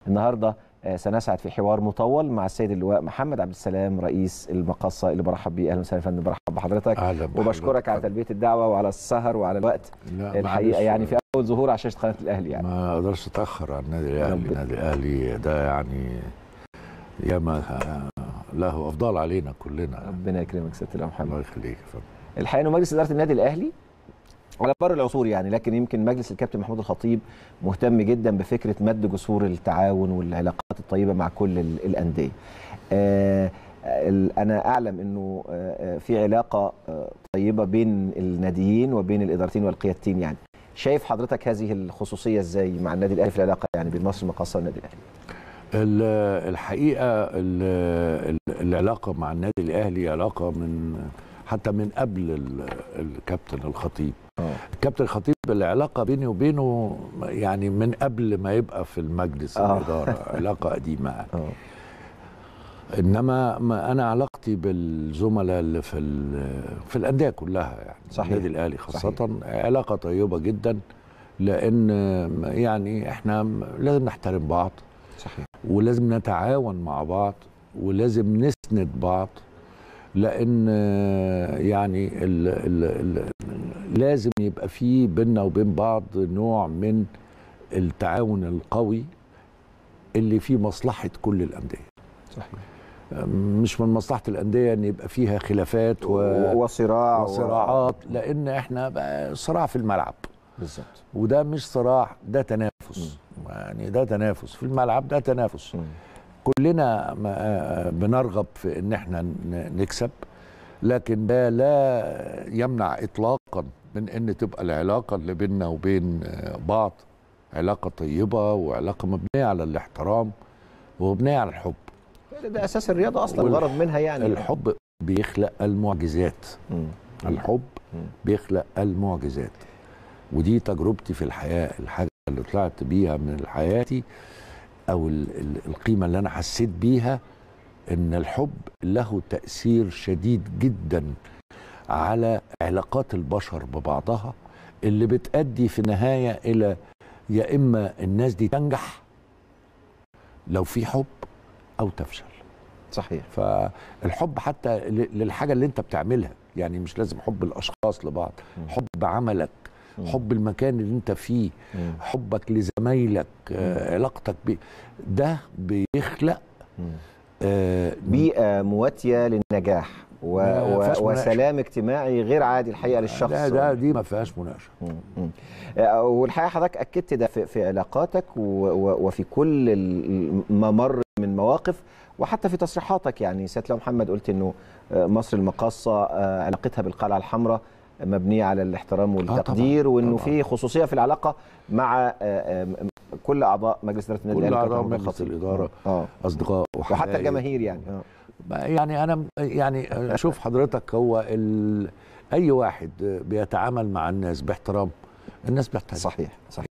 النهارده آه، سنسعد في حوار مطول مع السيد اللواء محمد عبد السلام رئيس المقصه اللي برحب بيه اهلا وسهلا يا فندم برحب بحضرتك اهلا وبشكرك على تلبيه الدعوه وعلى السهر وعلى الوقت لا الحقيقه معلش، يعني في اول ظهور على شاشه قناه الاهلي يعني ما اقدرش اتاخر عن النادي الاهلي ربنا- النادي الاهلي ده يعني ياما له افضال علينا كلنا ربنا يكرمك سياده اللواء محمد الله يخليك يا فندم الحقيقه انه مجلس اداره النادي الاهلي على مر العصور يعني لكن يمكن مجلس الكابتن محمود الخطيب مهتم جدا بفكره مد جسور التعاون والعلاقات الطيبه مع كل ال- الانديه. آه ال- انا اعلم انه آه، آه، في علاقه آه، طيبه بين الناديين وبين الادارتين والقيادتين يعني. شايف حضرتك هذه الخصوصيه ازاي مع النادي الاهلي في العلاقه يعني بين مصر المقاصه والنادي الاهلي؟ ال- الحقيقه ال- ال- العلاقه مع النادي الاهلي علاقه من حتى من قبل ال- الكابتن الخطيب اه الكابتن الخطيب العلاقه بيني وبينه يعني من قبل ما يبقى في المجلس آه. الاداره علاقه قديمه اه انما ما انا علاقتي بالزملاء اللي في ال- في الانديه كلها يعني صحيح. النادي الاهلي خاصه علاقه طيبه جدا لان يعني احنا لازم نحترم بعض صحيح ولازم نتعاون مع بعض ولازم نسند بعض لان يعني ال ال ال لازم يبقى في بيننا وبين بعض نوع من التعاون القوي اللي فيه مصلحه كل الانديه صحيح مش من مصلحه الانديه ان يبقى فيها خلافات و... وصراع و- وصراعات لان احنا بقى صراع في الملعب بالظبط وده مش صراع ده تنافس يعني ده تنافس في الملعب ده تنافس مم. كلنا ما- بنرغب في ان احنا ن- نكسب لكن ده لا يمنع اطلاقا من ان تبقى العلاقه اللي بيننا وبين بعض علاقه طيبه وعلاقه مبنيه على الاحترام ومبنيه على الحب ده- ده اساس الرياضه اصلا والح- الغرض منها يعني الحب بيخلق المعجزات مم. الحب مم. بيخلق المعجزات ودي تجربتي في الحياه الحاجه اللي طلعت بيها من حياتي او ال- ال- القيمه اللي انا حسيت بيها ان الحب له تاثير شديد جدا على علاقات البشر ببعضها اللي بتؤدي في النهايه الى يا اما الناس دي تنجح لو في حب او تفشل صحيح فالحب حتى ل- للحاجه اللي انت بتعملها يعني مش لازم حب الاشخاص لبعض مم. حب عملك مم. حب المكان اللي انت فيه مم. حبك لزمايلك آه، علاقتك بيه ده بيخلق مم. آه، بيئة مواتية للنجاح و... ما و... فيهاش مناقشة. وسلام اجتماعي غير عادي الحقيقة للشخص لا ده دي ما فيهاش مناقشه مم. مم. آه، والحقيقة حضرتك أكدت ده في, في علاقاتك و... و... وفي كل ال- ما مر من مواقف وحتى في تصريحاتك يعني سيادة لو محمد قلت إنه آه، مصر المقاصة آه، علاقتها بالقلعة الحمراء مبنية على الاحترام والتقدير طبعاً، وإنه طبعاً. في خصوصية في العلاقة مع آه، آه، كل أعضاء مجلس إدارة النادي كل الأهلي أعضاء كابتن محمود مجلس الخطيب. الإدارة. اه اصدقاء وحتى وحبايب. الجماهير يعني اه يعني انا يعني شوف حضرتك هو ال... اي واحد بيتعامل مع الناس باحترام الناس بتحترم صحيح صحيح